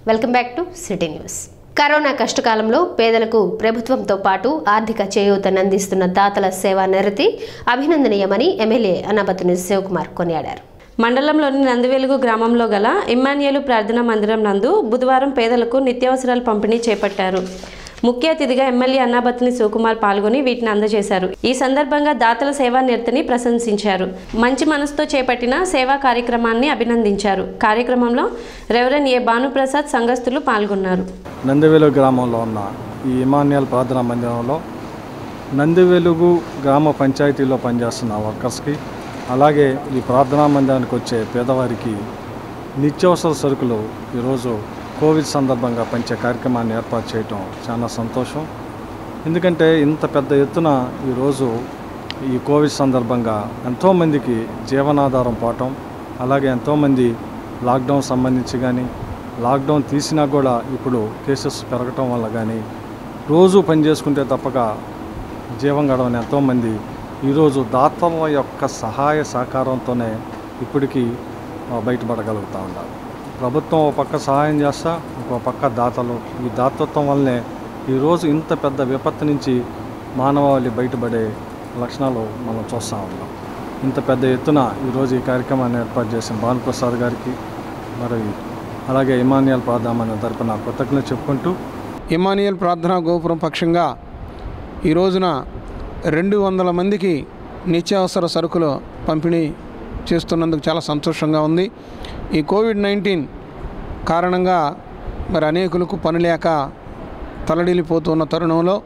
welcome back to city news corona కష్టకాలంలో పేదలకు ప్రభుత్వంతో పాటు ఆర్థిక చేయూతనందిస్తున్న దాతల సేవా నిరతి అభినందనీయమని ఎమ్మెల్యే అనాపతిని శివకుమార్ కొనియాడారు మండలంలోని నందివెలుగు గ్రామంలో గల ఇమ్మాన్యుయలు ప్రార్థనా మందిరం నందు బుధవారం పేదలకు నిత్యావసరాల పంపిణీ చేపట్టారు ముఖ్య అతిథిగా ఎమ్మెల్యే అన్నాబత్తిని శివకుమార్ పాల్గొని వీటిని అందజేశారు ఈ సందర్భంగా దాతల సేవా నిరతిని ప్రశంసించారు మంచి మనసుతో చేపట్టిన సేవా కార్యక్రమాన్ని అభినందించారు కార్యక్రమంలో రెవరెన్ ఏ భానుప్రసాద్ సంఘస్థులు పాల్గొన్నారు నందివెలుగు గ్రామంలో ఉన్న ఈ ఇమాన్యుయల్ ప్రార్థనా మందిరంలో నందివెలుగు గ్రామ పంచాయతీలో పనిచేస్తున్న వర్కర్స్కి అలాగే ఈ ప్రార్థనా మందిరానికి వచ్చే పేదవారికి నిత్యావసర సరుకులు ఈరోజు కోవిడ్ సందర్భంగా పంచే కార్యక్రమాన్ని ఏర్పాటు చేయటం చాలా సంతోషం ఎందుకంటే ఇంత పెద్ద ఎత్తున ఈరోజు ఈ కోవిడ్ సందర్భంగా ఎంతోమందికి జీవనాధారం పోవటం అలాగే ఎంతోమంది లాక్డౌన్ సంబంధించి కానీ లాక్డౌన్ తీసినా కూడా ఇప్పుడు కేసెస్ పెరగటం వల్ల కానీ రోజు పని చేసుకుంటే తప్పక జీవం గడవని ఎంతోమంది ఈరోజు దాతల యొక్క సహాయ సహకారంతోనే ఇప్పటికీ ఆ, బయటపడగలుగుతూ ఉన్నారు ప్రభుత్వం ఒక పక్క సహాయం చేస్తా ఇంకో పక్క దాతలు ఈ దాతత్వం వల్లనే ఈరోజు ఇంత పెద్ద విపత్తు నుంచి మానవాళి బయటపడే లక్షణాలు మనం చూస్తూ ఉన్నాం ఇంత పెద్ద ఎత్తున ఈరోజు ఈ కార్యక్రమాన్ని ఏర్పాటు చేసిన భానుప్రసాద్ గారికి మరి అలాగే ఇమానియల్ ప్రాధాన్యత తరపున కృతజ్ఞత చెప్పుకుంటూ ఇమానియల్ ప్రార్థనా గోపురం పక్షంగా ఈ రోజున రెండు వందల మందికి నిత్యావసర సరుకులు పంపిణీ చేస్తున్నందుకు చాలా సంతోషంగా ఉంది ఈ కోవిడ్ నైన్టీన్ కారణంగా మరి అనేకులకు పని లేక తలడిల్లిపోతున్న తరుణంలో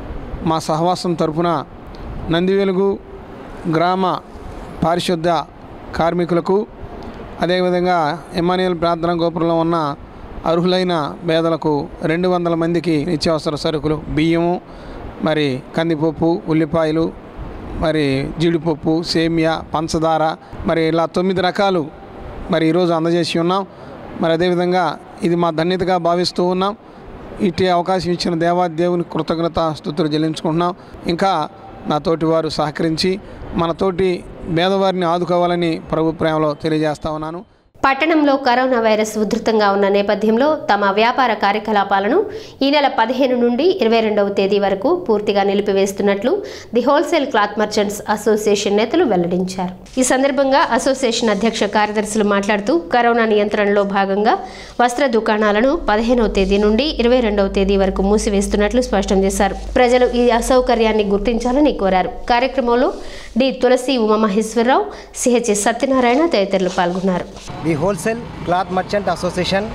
మా సహవాసం తరపున నందివెలుగు గ్రామ పారిశుద్ధ కార్మికులకు అదేవిధంగా ఎమానియల్ ప్రార్థనా గోపురంలో ఉన్న అర్హులైన పేదలకు రెండు వందల మందికి నిత్యావసర సరుకులు బియ్యము మరి కందిపప్పు ఉల్లిపాయలు మరి జీడిపప్పు సేమియా పంచదార మరి ఇలా తొమ్మిది రకాలు మరి ఈరోజు అందజేసి ఉన్నాం మరి అదేవిధంగా ఇది మా ధన్యతగా భావిస్తూ ఉన్నాం ఇట్టి అవకాశం ఇచ్చిన దేవాదేవుని కృతజ్ఞత స్థుతులు చెల్లించుకుంటున్నాం ఇంకా నా తోటి వారు సహకరించి మన తోటి పేదవారిని ఆదుకోవాలని ప్రభు ప్రేమలో తెలియజేస్తా ఉన్నాను పట్టణంలో కరోనా వైరస్ ఉధృతంగా ఉన్న నేపథ్యంలో తమ వ్యాపార కార్యకలాపాలను ఈ నెల పదిహేను నుండి ఇరవై రెండవ తేదీ వరకు పూర్తిగా నిలిపివేస్తున్నట్లు the wholesale cloth merchants association నేతలు వెల్లడించారు ఈ సందర్భంగా అసోసియేషన్ అధ్యక్ష కార్యదర్శులు మాట్లాడుతూ కరోనా నియంత్రణలో భాగంగా వస్త్ర దుకాణాలను పదిహేనవ తేదీ నుండి ఇరవై రెండవ తేదీ వరకు మూసివేస్తున్నట్లు స్పష్టం చేశారు ప్రజలు ఈ అసౌకర్యాన్ని గుర్తించాలని కోరారు కార్యక్రమంలో డి తులసి ఉమామహేశ్వరరావు సిహెచ్ సత్యనారాయణ తదితరులు పాల్గొన్నారు the wholesale cloth merchant association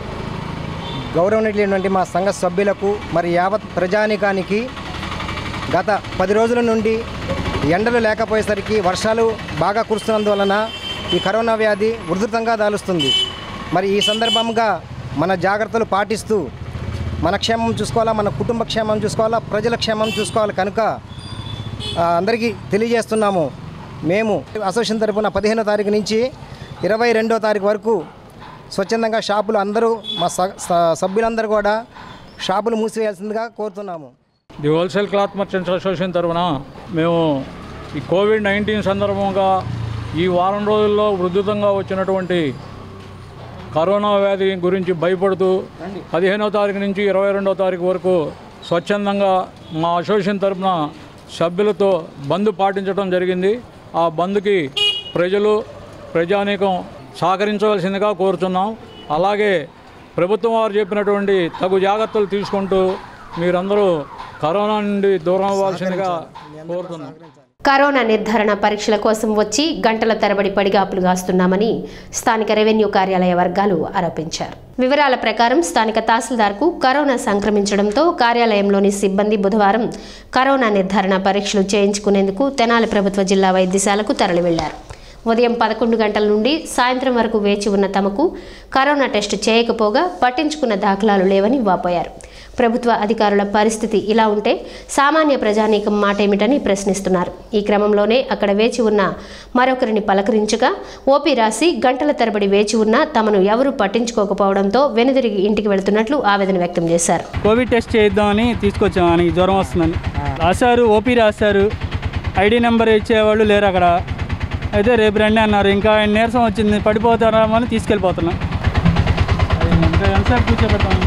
గౌరవనీయులైనటువంటి మా సంఘ సభ్యులకు మరి యావత్ ప్రజానికానికి గత పది రోజుల నుండి ఎండలు లేకపోయేసరికి వర్షాలు బాగా కురుస్తున్నందువలన ఈ కరోనా వ్యాధి ఉధృతంగా దాలుస్తుంది మరి ఈ సందర్భంగా మన జాగ్రత్తలు పాటిస్తూ మన క్షేమం చూసుకోవాలా మన కుటుంబ క్షేమం చూసుకోవాలా ప్రజల క్షేమం చూసుకోవాలి కనుక ఆ, అందరికీ తెలియజేస్తున్నాము మేము అసోసియేషన్ తరపున పదిహేనో తారీఖు నుంచి ఇరవై రెండో తారీఖు వరకు స్వచ్ఛందంగా షాపులు అందరూ మా స- స- సభ్యులందరూ కూడా షాపులు మూసివేయాల్సిందిగా కోరుతున్నాము the wholesale cloth merchants association తరఫున మేము ఈ కోవిడ్ నైన్టీన్ సందర్భంగా ఈ వారం రోజుల్లో ఉధృతంగా వచ్చినటువంటి కరోనా వ్యాధి గురించి భయపడుతూ పదిహేనవ తారీఖు నుంచి ఇరవై రెండవ తారీఖు వరకు స్వచ్ఛందంగా మా అసోసియేషన్ తరఫున సభ్యులతో బంద్ పాటించడం జరిగింది ఆ బంద్కి ప్రజలు ప్రజానీకం సహకరించవలసిందిగా కోరుతున్నాం అలాగే ప్రభుత్వం వారు చెప్పినటువంటి తగు జాగ్రత్తలు తీసుకుంటూ మీరందరూ కరోనా నుండి దూరం అవ్వాల్సిందిగా కోరుతున్నాం కరోనా నిర్ధారణ పరీక్షల కోసం వచ్చి గంటల తరబడి పడిగాపులు గాస్తున్నామని స్థానిక రెవెన్యూ కార్యాలయ వర్గాలు ఆరోపించారు వివరాల ప్రకారం స్థానిక తహసీల్దార్కు కరోనా సంక్రమించడంతో కార్యాలయంలోని సిబ్బంది బుధవారం కరోనా నిర్ధారణ పరీక్షలు చేయించుకునేందుకు తెనాలి ప్రభుత్వ జిల్లా వైద్యశాలకు తరలి వెళ్లారు ఉదయం పదకొండు గంటల నుండి సాయంత్రం వరకు వేచి ఉన్న తమకు కరోనా టెస్ట్ చేయకపోగా పట్టించుకున్న దాఖలాలు లేవని వాపోయారు ప్రభుత్వ అధికారుల పరిస్థితి ఇలా ఉంటే సామాన్య ప్రజానీకం మాటేమిటని ప్రశ్నిస్తున్నారు ఈ క్రమంలోనే అక్కడ వేచి ఉన్న మరొకరిని పలకరించగా ఓపీ రాసి గంటల తరబడి వేచి ఉన్న తమను ఎవరూ పట్టించుకోకపోవడంతో వెనుదిరిగి ఇంటికి వెళుతున్నట్లు ఆవేదన వ్యక్తం చేశారు కోవిడ్ టెస్ట్ చేద్దామని తీసుకొచ్చాం ఆయనకి జ్వరం వస్తుందని రాశారు ఓపీ రాశారు ఐడి నెంబర్ ఇచ్చేవాళ్ళు లేరు అక్కడ అయితే రేపు రండి అన్నారు ఇంకా ఆయన నీరసం వచ్చింది పడిపోతారా అని తీసుకెళ్ళిపోతున్నాం ఇంకా ఎంతసేపు కూర్చోబెడతాము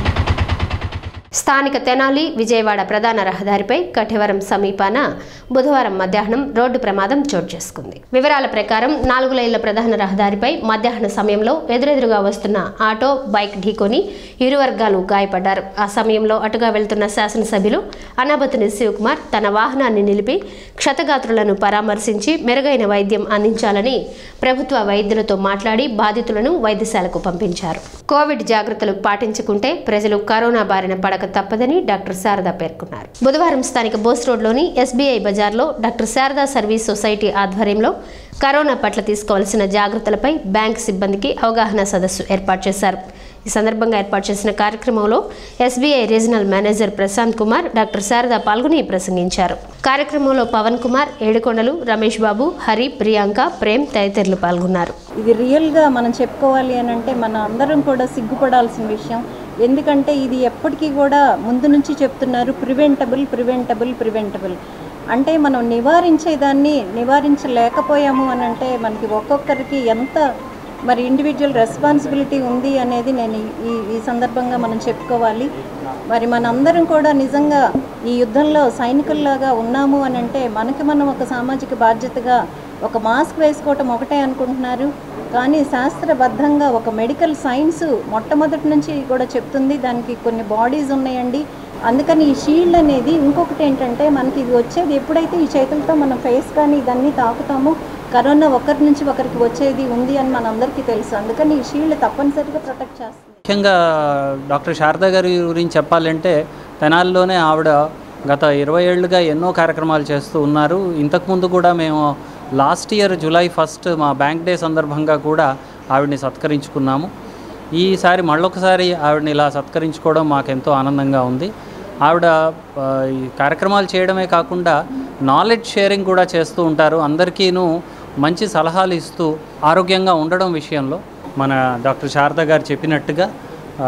స్థానిక తెనాలి విజయవాడ ప్రధాన రహదారిపై కఠివరం సమీపాన బుధవారం మధ్యాహ్నం రోడ్డు ప్రమాదం చోటు చేసుకుంది వివరాల ప్రకారం నాలుగు లైన్ల ప్రధాన రహదారిపై మధ్యాహ్న సమయంలో ఎదురెదురుగా వస్తున్న ఆటో బైక్ ఢీకొని ఇరు వర్గాలు గాయపడ్డారు ఆ సమయంలో అటుగా వెళ్తున్న శాసనసభ్యులు అనాబతుని శివకుమార్ తన వాహనాన్ని నిలిపి క్షతగాత్రులను పరామర్శించి మెరుగైన వైద్యం అందించాలని ప్రభుత్వ వైద్యులతో మాట్లాడి బాధితులను వైద్యశాలకు పంపించారు కోవిడ్ జాగ్రత్తలు పాటించుకుంటే ప్రజలు కరోనా బారిన పడక తప్పదని డాక్టర్ శారద పేర్కొన్నారు బుధవారం స్థానిక బోస్ రోడ్లోని ఎస్బీఐ బజార్లో డాక్టర్ శారదా సర్వీస్ సొసైటీ ఆధ్వర్యంలో కరోనా పట్ల తీసుకోవాల్సిన జాగ్రత్తలపై బ్యాంక్ సిబ్బందికి అవగాహన సదస్సు ఏర్పాటు చేశారు ఈ సందర్భంగా ఏర్పాటు చేసిన కార్యక్రమంలో SBI regional manager Prashanth Kumar doctor Sharada పాల్గొని ప్రసంగించారు కార్యక్రమంలో పవన్ కుమార్ ఏడుకొండలు రమేష్ బాబు హరి ప్రియాంక ప్రేమ్ తదితరులు పాల్గొన్నారు ఇది రియల్గా మనం చెప్పుకోవాలి అని అంటే మన అందరం కూడా సిగ్గుపడాల్సిన విషయం ఎందుకంటే ఇది ఎప్పటికీ కూడా ముందు నుంచి చెప్తున్నారు ప్రివెంటబుల్ ప్రివెంటబుల్ ప్రివెంటబుల్ అంటే మనం నివారించేదాన్ని నివారించలేకపోయాము అని అంటే మనకి ఒక్కొక్కరికి ఎంత మరి ఇండివిజువల్ రెస్పాన్సిబిలిటీ ఉంది అనేది నేను ఈ- ఈ ఈ సందర్భంగా మనం చెప్పుకోవాలి మరి మనందరం కూడా నిజంగా ఈ యుద్ధంలో సైనికుల్లాగా ఉన్నాము అని అంటే మనకి మనం ఒక సామాజిక బాధ్యతగా ఒక మాస్క్ వేసుకోవటం ఒకటే అనుకుంటున్నారు కానీ శాస్త్రబద్ధంగా ఒక మెడికల్ సైన్స్ మొట్టమొదటి నుంచి కూడా చెప్తుంది దానికి కొన్ని బాడీస్ ఉన్నాయండి అందుకని ఈ షీల్డ్ అనేది ఇంకొకటి ఏంటంటే మనకి ఇది వచ్చేది ఎప్పుడైతే ఈ చేతులతో మనం ఫేస్ కానీ ఇదన్నీ తాకుతామో కరోనా ఒకరి నుంచి ఒకరికి వచ్చేది ఉంది అని మనందరికీ తెలుసు అందుకని ఈ షీల్డ్ తప్పనిసరిగా ప్రొటెక్ట్ చేస్తుంది ముఖ్యంగా డాక్టర్ శారద గారి గురించి చెప్పాలంటే తెనాలిలోనే ఆవిడ గత ఇరవై ఏళ్ళుగా ఎన్నో కార్యక్రమాలు చేస్తూ ఉన్నారు ఇంతకుముందు కూడా మేము లాస్ట్ ఇయర్ జూలై ఫస్ట్ మా బ్యాంక్ డే సందర్భంగా కూడా ఆవిడని సత్కరించుకున్నాము ఈసారి మళ్ళొకసారి ఆవిడని ఇలా సత్కరించుకోవడం మాకెంతో ఆనందంగా ఉంది ఆవిడ ఆ, ఈ కార్యక్రమాలు చేయడమే కాకుండా నాలెడ్జ్ షేరింగ్ కూడా చేస్తూ ఉంటారు అందరికీను మంచి సలహాలు ఇస్తూ ఆరోగ్యంగా ఉండడం విషయంలో మన డాక్టర్ శారద గారు చెప్పినట్టుగా ఆ,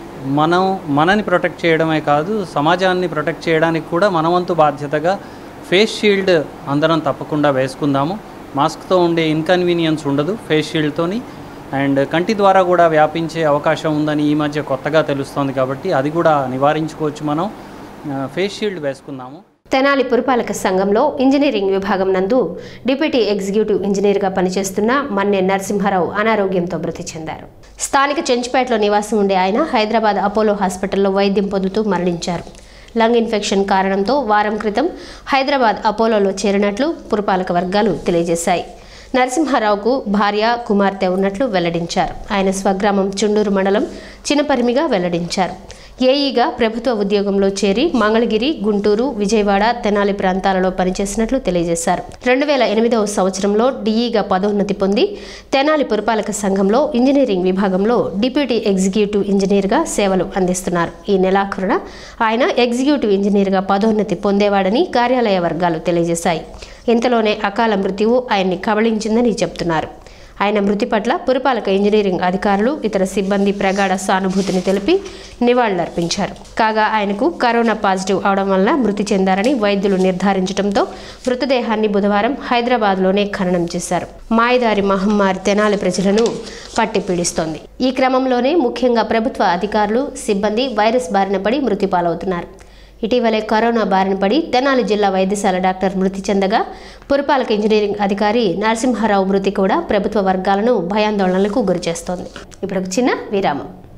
మనం మనని ప్రొటెక్ట్ చేయడమే కాదు సమాజాన్ని ప్రొటెక్ట్ చేయడానికి కూడా మనవంతు బాధ్యతగా ఫేస్ షీల్డ్ అందరం తప్పకుండా వేసుకుందాము మాస్క్తో ఉండే ఇన్కన్వీనియన్స్ ఉండదు ఫేస్ షీల్డ్తోని అండ్ కంటి ద్వారా కూడా వ్యాపించే అవకాశం ఉందని ఈ మధ్య కొత్తగా తెలుస్తోంది కాబట్టి అది కూడా నివారించుకోవచ్చు మనం ఆ, ఫేస్ షీల్డ్ వేసుకుందాము తెనాలి పురపాలక సంఘంలో ఇంజనీరింగ్ విభాగం నందు డిప్యూటీ ఎగ్జిక్యూటివ్ ఇంజనీర్గా పనిచేస్తున్న మన్నె నరసింహారావు అనారోగ్యంతో మృతి చెందారు స్థానిక చెంచుపేటలో నివాసం ఉండే ఆయన హైదరాబాద్ అపోలో హాస్పిటల్లో వైద్యం పొందుతూ మరణించారు లంగ్ ఇన్ఫెక్షన్ కారణంతో వారం క్రితం హైదరాబాద్ అపోలోలో చేరినట్లు పురపాలక వర్గాలు తెలియజేశాయి నరసింహారావుకు భార్య కుమార్తె ఉన్నట్లు వెల్లడించారు ఆయన స్వగ్రామం చుండూరు మండలం చినపరిమిగా వెల్లడించారు ఏఈగా ప్రభుత్వ ఉద్యోగంలో చేరి మంగళగిరి గుంటూరు విజయవాడ తెనాలి ప్రాంతాలలో పనిచేసినట్లు తెలియజేశారు రెండు వేల ఎనిమిదవ సంవత్సరంలో డిఈగా పదోన్నతి పొంది తెనాలి పురపాలక సంఘంలో ఇంజనీరింగ్ విభాగంలో డిప్యూటీ ఎగ్జిక్యూటివ్ ఇంజనీర్గా సేవలు అందిస్తున్నారు ఈ నెలాఖరున ఆయన ఎగ్జిక్యూటివ్ ఇంజనీర్గా పదోన్నతి పొందేవాడని కార్యాలయ వర్గాలు తెలియజేశాయి ఇంతలోనే అకాల మృత్యువు ఆయన్ని కబళించిందని చెప్తున్నారు ఆయన మృతి పట్ల పురపాలక ఇంజనీరింగ్ అధికారులు ఇతర సిబ్బంది ప్రగాఢ సానుభూతిని తెలిపి నివాళులర్పించారు కాగా ఆయనకు కరోనా పాజిటివ్ అవడం వల్ల మృతి చెందారని వైద్యులు నిర్ధారించడంతో మృతదేహాన్ని బుధవారం హైదరాబాద్లోనే ఖననం చేశారు మాయదారి మహమ్మారి తెనాలి ప్రజలను పట్టి పీడిస్తోంది ఈ క్రమంలోనే ముఖ్యంగా ప్రభుత్వ అధికారులు సిబ్బంది వైరస్ బారిన పడి మృతి పాలవుతున్నారు ఇటీవలే కరోనా బారిన పడి తెనాలి జిల్లా వైద్యశాల డాక్టర్ మృతి చెందగా పురపాలక ఇంజనీరింగ్ అధికారి నరసింహారావు మృతి కూడా ప్రభుత్వ వర్గాలను భయాందోళనలకు గురిచేస్తోంది ఇప్పుడు ఒక చిన్న విరామం